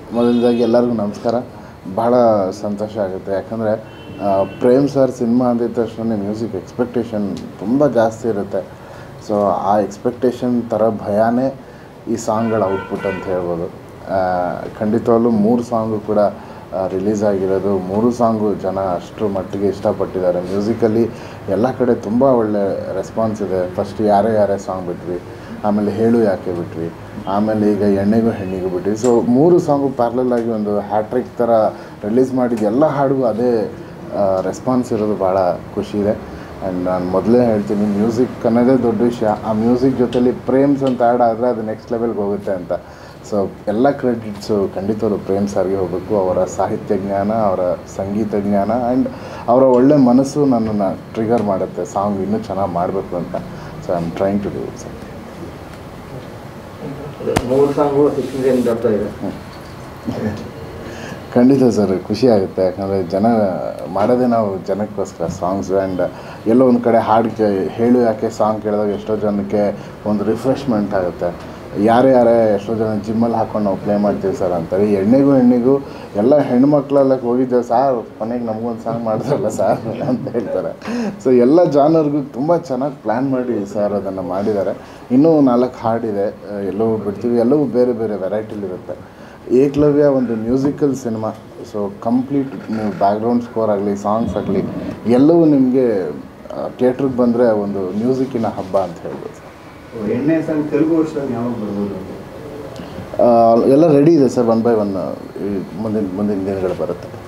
ಮೊದಲದಾಗಿ ಎಲ್ಲರಿಗೂ ನಮಸ್ಕಾರ ಭಾಳ ಸಂತೋಷ ಆಗುತ್ತೆ ಯಾಕಂದರೆ ಪ್ರೇಮ್ ಸರ್ ಸಿನಿಮಾ ಅಂದಿದ ತಕ್ಷಣ ಮ್ಯೂಸಿಕ್ ಎಕ್ಸ್ಪೆಕ್ಟೇಷನ್ ತುಂಬ ಜಾಸ್ತಿ ಇರುತ್ತೆ ಸೊ ಆ ಎಕ್ಸ್ಪೆಕ್ಟೇಷನ್ ಥರ ಭಯನೇ ಈ ಸಾಂಗ್ಗಳ ಔಟ್ಪುಟ್ ಅಂತ ಹೇಳ್ಬೋದು ಆ, ಖಂಡಿತವಾಗ್ಲೂ ಮೂರು ಸಾಂಗು ಕೂಡ ರಿಲೀಸ್ ಆಗಿರೋದು ಮೂರು ಸಾಂಗು ಜನ ಅಷ್ಟರ ಮಟ್ಟಿಗೆ ಇಷ್ಟಪಟ್ಟಿದ್ದಾರೆ ಮ್ಯೂಸಿಕಲ್ಲಿ ಎಲ್ಲ ಕಡೆ ತುಂಬ ಒಳ್ಳೆ ರೆಸ್ಪಾನ್ಸ್ ಇದೆ ಫಸ್ಟ್ ಯಾರೇ ಯಾರೇ ಸಾಂಗ್ ಬಿಟ್ವಿ ಆಮೇಲೆ ಹೇಳು ಯಾಕೆ ಬಿಟ್ವಿ ಆಮೇಲೆ ಈಗ ಎಣ್ಣೆಗೂ ಹೆಣ್ಣಿಗೂ ಬಿಟ್ವಿ ಸೊ ಮೂರು ಸಾಂಗು ಪ್ಯಾರಲಲ್ ಆಗಿ ಒಂದು ಹ್ಯಾಟ್ರಿಕ್ ಥರ ರಿಲೀಸ್ ಮಾಡಿದ ಎಲ್ಲ ಹಾಡಿಗೂ ಅದೇ ರೆಸ್ಪಾನ್ಸ್ ಇರೋದು ಭಾಳ ಖುಷಿ ಇದೆ ಆ್ಯಂಡ್ ನಾನು ಮೊದಲೇ ಹೇಳ್ತೀನಿ ಮ್ಯೂಸಿಕ್ ಅನ್ನೋದೇ ದೊಡ್ಡ ವಿಷಯ ಆ ಮ್ಯೂಸಿಕ್ ಜೊತೆಲಿ ಪ್ರೇಮ್ಸ್ ಅಂತ ಆ್ಯಡ್ ಆದರೆ ಅದು ನೆಕ್ಸ್ಟ್ ಲೆವೆಲ್ಗೆ ಹೋಗುತ್ತೆ ಅಂತ ಸೊ ಎಲ್ಲ ಕ್ರೆಡಿಟ್ಸು ಖಂಡಿತವಾಗ್ಲೂ ಪ್ರೇಮ್ ಸರ್ಗೆ ಹೋಗಬೇಕು ಅವರ ಸಾಹಿತ್ಯ ಜ್ಞಾನ ಅವರ ಸಂಗೀತ ಜ್ಞಾನ ಆ್ಯಂಡ್ ಅವರ ಒಳ್ಳೆ ಮನಸ್ಸು ನನ್ನನ್ನು ಟ್ರಿಗರ್ ಮಾಡುತ್ತೆ ಸಾಂಗ್ ಇನ್ನೂ ಚೆನ್ನಾಗಿ ಮಾಡಬೇಕು ಅಂತ so I am trying to do sir ಮೂರು ಸಾಂಗು ಸಿಕ್ಕಿಂಗ್ ಬರ್ತಾ ಇದೆ ಖಂಡಿತ ಸರ್ ಖುಷಿ ಆಗುತ್ತೆ ಯಾಕಂದರೆ ಜನ ಮಾಡೋದೇ ನಾವು ಜನಕ್ಕೋಸ್ಕರ ಸಾಂಗ್ಸ್ ಆ್ಯಂಡ್ ಎಲ್ಲೋ ಒಂದು ಕಡೆ ಹಾಡು ಕೇ- ಹೇಳು ಯಾಕೆ ಸಾಂಗ್ ಕೇಳಿದಾಗ ಎಷ್ಟೋ ಜನಕ್ಕೆ ಒಂದು ರಿಫ್ರೆಶ್ಮೆಂಟ್ ಆಗುತ್ತೆ ಯಾರೇ ಯಾರೇ ಎಷ್ಟೋ ಜನ ಜಿಮ್ಮಲ್ಲಿ ಹಾಕೊಂಡು ನಾವು ಪ್ಲೇ ಮಾಡ್ತೀವಿ ಸರ್ ಅಂತಾರೆ ಈ ಎಣ್ಣೆಗೂ ಹೆಣ್ಣಿಗೂ ಎಲ್ಲ ಹೆಣ್ಮಕ್ಳೆಲ್ಲ ಹೋಗಿದ್ದೇವೆ ಸಾರ್ ಕೊನೆಗೆ ನಮಗೊಂದು ಸಾಂಗ್ ಮಾಡಿದ್ರಲ್ಲ ಸರ್ ಅಂತ ಹೇಳ್ತಾರೆ ಸೊ ಎಲ್ಲ ಜಾನರ್ಗೂ ತುಂಬ ಚೆನ್ನಾಗಿ ಪ್ಲ್ಯಾನ್ ಮಾಡಿ ಸರ್ ಅದನ್ನು ಮಾಡಿದ್ದಾರೆ ಇನ್ನೂ ನಾಲ್ಕು ಹಾಡಿದೆ ಆ, ಎಲ್ಲವೂ ಬಿಡ್ತೀವಿ ಎಲ್ಲವೂ ಬೇರೆ ಬೇರೆ ವೆರೈಟಿಲಿರುತ್ತೆ ಏಕಲವ್ಯ ಒಂದು ಮ್ಯೂಸಿಕಲ್ ಸಿನಿಮಾ ಸೊ ಕಂಪ್ಲೀಟ್ ನೀವು ಬ್ಯಾಕ್ಗ್ರೌಂಡ್ ಸ್ಕೋರ್ ಆಗಲಿ ಸಾಂಗ್ಸ್ ಆಗಲಿ ಎಲ್ಲವೂ ನಿಮಗೆ ಥಿಯೇಟ್ರಿಗೆ ಬಂದರೆ ಒಂದು ಮ್ಯೂಸಿಕ್ಕಿನ ಹಬ್ಬ ಅಂತ ಹೇಳ್ಬೋದು ಎಣ್ಣೆ ಸಾಂಗ್ ತೆಲುಗು ವರ್ಷನ್ ಯಾವಾಗ ಬರ್ಬೋದು ಅಂತ ಆ, ಎಲ್ಲ ರೆಡಿ ಇದೆ ಸರ್ ಒನ್ ಬೈ ಒನ್ ಮುಂದಿನ ಮುಂದಿನ ದಿನಗಳು ಬರುತ್ತೆ